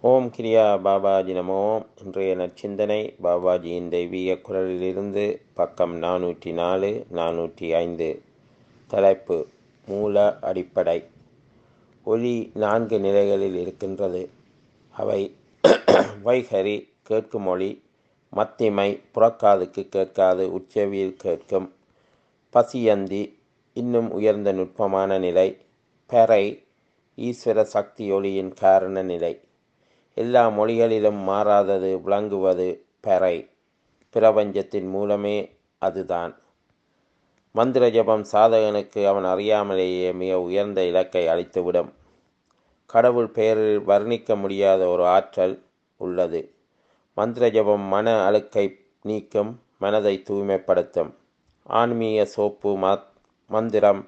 ஓம் கிரியா பாபாஜி நமோ இன்றைய நற்சிந்தனை பாபாஜியின் தெய்வீக குரலிலிருந்து பக்கம் நானூற்றி நாலு நானூற்றி ஐந்து தலைப்பு மூல அடிப்படை ஒளி நான்கு நிலைகளில் இருக்கின்றது அவை வைகரி கேட்கும் ஒளி மத்திமை புறக்காதுக்கு கேட்காது உச்சவியில் கேட்கும் பசியந்தி இன்னும் உயர்ந்த நுட்பமான நிலை பெறை ஈஸ்வர சக்தி ஒளியின் காரண நிலை எல்லா மொழிகளிலும் மாறாதது விளங்குவது பெறை பிரபஞ்சத்தின் மூலமே அதுதான் மந்திர ஜபம் சாதகனுக்கு அவன் அறியாமலேயே மிக உயர்ந்த இலக்கை அளித்துவிடும் கடவுள் பெயரில் வர்ணிக்க முடியாத ஒரு ஆற்றல் உள்ளது மந்திர ஜபம் மன அழுக்கை நீக்கும் மனதை தூய்மைப்படுத்தும் ஆன்மீக சோப்பு மந்திரம்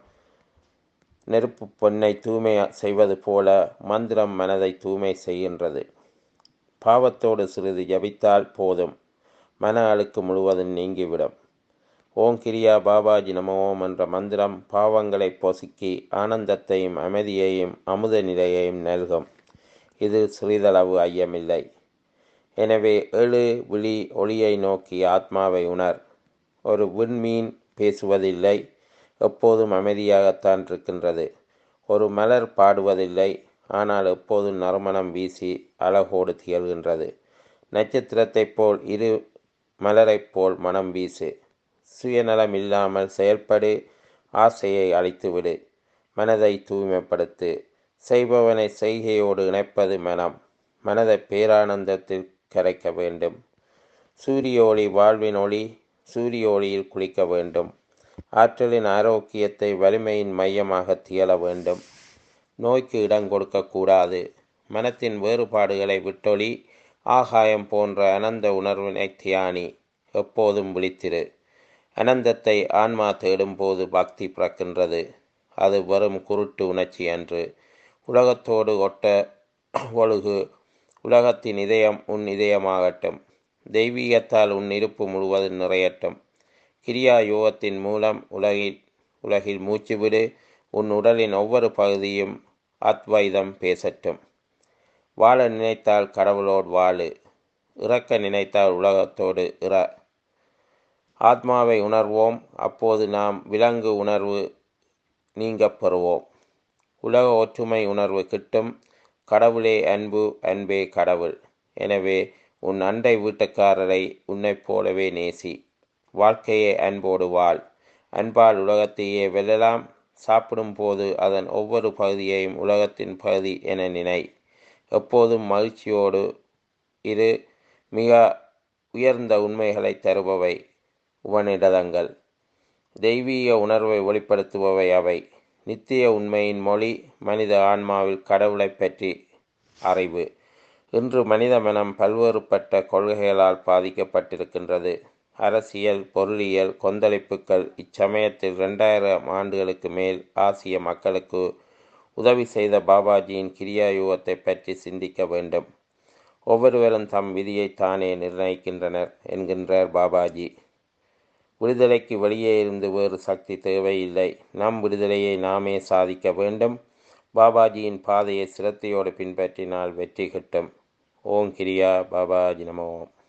நெருப்பு பொன்னை தூய்மை செய்வது போல மந்திரம் மனதை தூய்மை செய்கின்றது பாவத்தோடு சிறிது ஜபித்தால் போதும் மன அழுக்கு முழுவதும் நீங்கிவிடும் ஓம் கிரியா பாபாஜி நம ஓம் என்ற மந்திரம் பாவங்களை பொசுக்கி ஆனந்தத்தையும் அமைதியையும் அமுத நிலையையும் நல்கும் இது சிறிதளவு ஐயமில்லை எனவே எழு விழி ஒளியை நோக்கி ஆத்மாவை உணர் ஒரு விண்மீன் பேசுவதில்லை எப்போதும் அமைதியாகத்தான் இருக்கின்றது ஒரு மலர் பாடுவதில்லை ஆனால் எப்போதும் நறுமணம் வீசி அழகோடு திகழ்கின்றது நட்சத்திரத்தைப் போல் இரு மலரைப் போல் மனம் வீசு சுயநலம் இல்லாமல் செயல்படு ஆசையை அழித்துவிடு மனதை தூய்மைப்படுத்து செய்பவனை செய்கையோடு இணைப்பது மனம் மனதை பேரானந்தத்தில் கரைக்க வேண்டும் சூரிய ஒளி வாழ்வின் ஒளி சூரிய ஒளியில் குளிக்க வேண்டும் ஆற்றலின் ஆரோக்கியத்தை வலிமையின் மையமாக திகழ வேண்டும் நோய்க்கு இடம் கொடுக்கக்கூடாது மனத்தின் வேறுபாடுகளை விட்டொளி ஆகாயம் போன்ற அனந்த உணர்வினை தியானி எப்போதும் விழித்திரு அனந்தத்தை ஆன்மா தேடும்போது பக்தி பிறக்கின்றது அது வெறும் குருட்டு உணர்ச்சி அன்று உலகத்தோடு ஒட்ட ஒழுகு உலகத்தின் இதயம் உன் இதயமாகட்டும் தெய்வீகத்தால் உன் இருப்பு முழுவதும் நிறையட்டும் கிரியா யோகத்தின் மூலம் உலகில் உலகில் மூச்சுவிடு உன் உடலின் ஒவ்வொரு பகுதியும் அத்வைதம் பேசட்டும் வாழ நினைத்தால் கடவுளோடு வாழு இறக்க நினைத்தால் உலகத்தோடு இற ஆத்மாவை உணர்வோம் அப்போது நாம் விலங்கு உணர்வு நீங்க பெறுவோம் உலக ஒற்றுமை உணர்வு கிட்டும் கடவுளே அன்பு அன்பே கடவுள் எனவே உன் அண்டை வீட்டுக்காரரை உன்னைப் போலவே நேசி வாழ்க்கையை அன்போடு வாழ் அன்பால் உலகத்தையே வெல்லலாம் சாப்பிடும் போது அதன் ஒவ்வொரு பகுதியையும் உலகத்தின் பகுதி என நினை எப்போதும் மகிழ்ச்சியோடு இரு மிக உயர்ந்த உண்மைகளை தருபவை உபநிடதங்கள் தெய்வீக உணர்வை வெளிப்படுத்துபவை அவை நித்திய உண்மையின் மொழி மனித ஆன்மாவில் கடவுளை பற்றி அறிவு இன்று மனித மனம் பல்வேறுபட்ட கொள்கைகளால் பாதிக்கப்பட்டிருக்கின்றது அரசியல் பொருளியல் கொந்தளிப்புகள் இச்சமயத்தில் இரண்டாயிரம் ஆண்டுகளுக்கு மேல் ஆசிய மக்களுக்கு உதவி செய்த பாபாஜியின் கிரியா யுகத்தை பற்றி சிந்திக்க வேண்டும் ஒவ்வொருவரும் தம் விதியை தானே நிர்ணயிக்கின்றனர் என்கின்றார் பாபாஜி விடுதலைக்கு வெளியே இருந்து வேறு சக்தி தேவையில்லை நம் விடுதலையை நாமே சாதிக்க வேண்டும் பாபாஜியின் பாதையை சிரத்தையோடு பின்பற்றினால் வெற்றி கிட்டும் ஓம் கிரியா பாபாஜி நமோம்